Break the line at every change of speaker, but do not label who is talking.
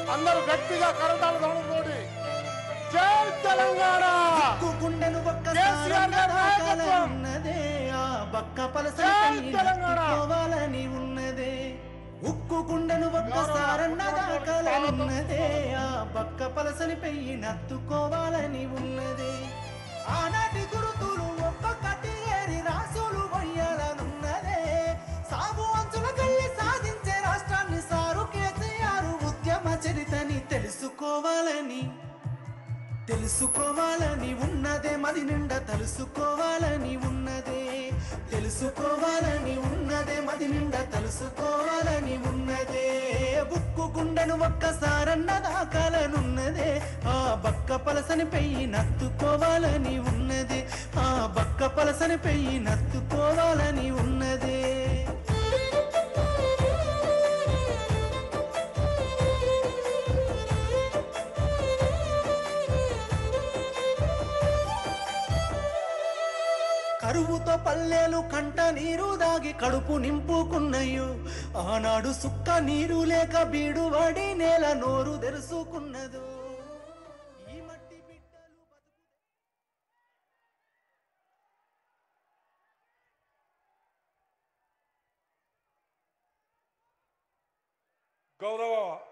అందరూ గట్టిగా కరతాలు తోడి జై తెలంగాణ
ఉక్కు గుండెను
కేసీఆర్ గారి నాయకత్వం.
ఉన్నదే ఆ బక్క
జై
పలసని
తెలంగాణ.
పోవాలని ఉన్నదే ఉక్కు గుండెను ఒక్కసారన్న దాకాలనున్నదే ఆ బక్క పలసని పెయ్యి నత్తుకోవాలని ఉన్నదే ఆనాటి గురుతులు ఒక్కొక్కటి ఏరి రాసులు వయ్యాలనున్నదే సాగు అంచులకెళ్ళి సాధించే రాష్ట్రాన్ని సారు కేసీఆర్ ఉద్యమ చరితని తెలుసుకోవాలని తెలుసుకోవాలని ఉన్నదే మది నిండా తెలుసుకోవాలని ఉన్నదే తెలుసుకోవాలని ఉన్నదే మది నిండా తెలుసుకోవాలని ఉన్నదే బుక్కు గుండెను ఒక్కసారన్న దాకాలనున్నదే ఆ బక్క పలసని పెయ్యి నత్తుకోవాలని ఉన్నదే ఆ బక్క పలసని పెయ్యి నత్తుకోవాలని ఉన్నదే కరువుతో పల్లెలు కంట నీరు దాగి కడుపు నింపుకున్నయు ఆనాడు సుక్క నీరు లేక బీడు వాడి నేల నోరు తెరుచుకున్నదు ఈ మట్టి బిడ్డలు బతుకు
గౌరవ